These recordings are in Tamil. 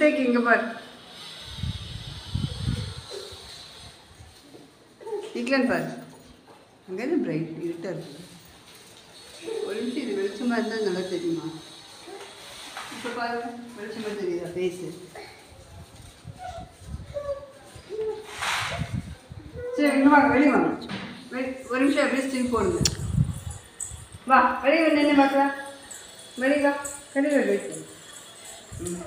வைக்க இங்கே பாரு இட்லன்னு பாரு அங்கே இருந்து பிரைட் இருட்டாக இருக்குது ஒரு நிமிஷம் இது வெளிச்சமாக இருந்தால் நல்லா தெரியுமா இப்போ பாரு வெளிச்சமாக தெரியுதா பேசு சரி இங்கே வாங்க வெளியே வாங்க வெளி- ஒரு நிமிஷம் அப்படியே ஸ்டில் போடுங்க வா வெளியே வந்து என்ன பார்க்கலாம் வெளியே வா கடையில் வெயிட் பண்ணு ம்.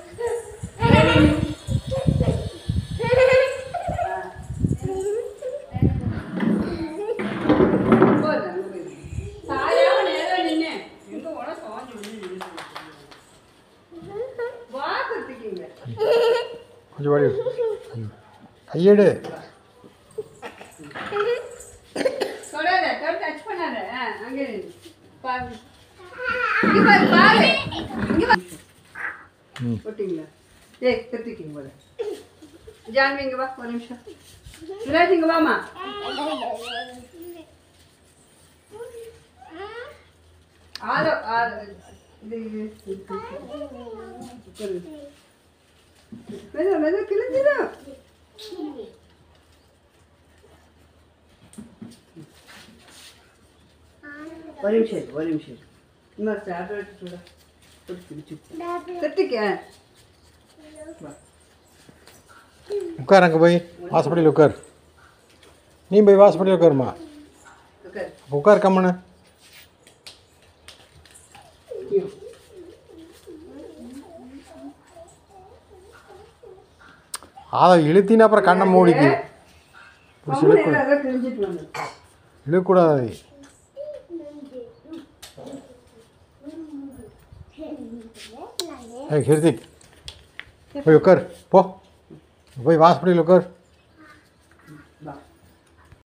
போதும், அங்க போயிரு. சாயாம நேரா நின்னு. எங்க போனா சாஞ்சு விழுந்து நின்னுட்டு இருக்கு. வா கத்திக்கிங்க. கொஞ்சம் வழி கையெடு தொடாத, தொட touch பண்ணாத. ஆ, அங்க நில்லு. பாரு. இங்க பாரு, பாரு. இங்க வா. ம் போட்டீங்களா? ஏய், கத்திக்கிங்க போல. ஜான்வி, இங்க வா, ஒரு நிமிஷம். விராஜ், இங்க வாம்மா. ஆலோ, ஆலோ. இது, இது, இது. உட்காரு. மெதுவா, மெதுவா, கிழிஞ்சிடும். ஒரு நிமிஷம் இரு, ஒரு நிமிஷம் இரு. இன்னொரு டேப்லெட் கூட போட்டு பிடிச்சு கத்திக்க வா. உட்கார் அங்கே போய் வாசப்படியில் உட்கார் நீ போய் வாசப்படியில் உட்காருமா உட்காரு. உட்கார் கம்மனு அதை இழுத்தினா அப்புறம் கண்ணை மூடிக்கு பிடிச்சி கம்முனு இழுக்கூடாது இரு, அதான் கிழிஞ்சிட்டு வந்து. இழுக்கூடாது ஏய் ஹிருதிக் போய் உட்கார் போ போய் வாசப்படியில் உட்கார்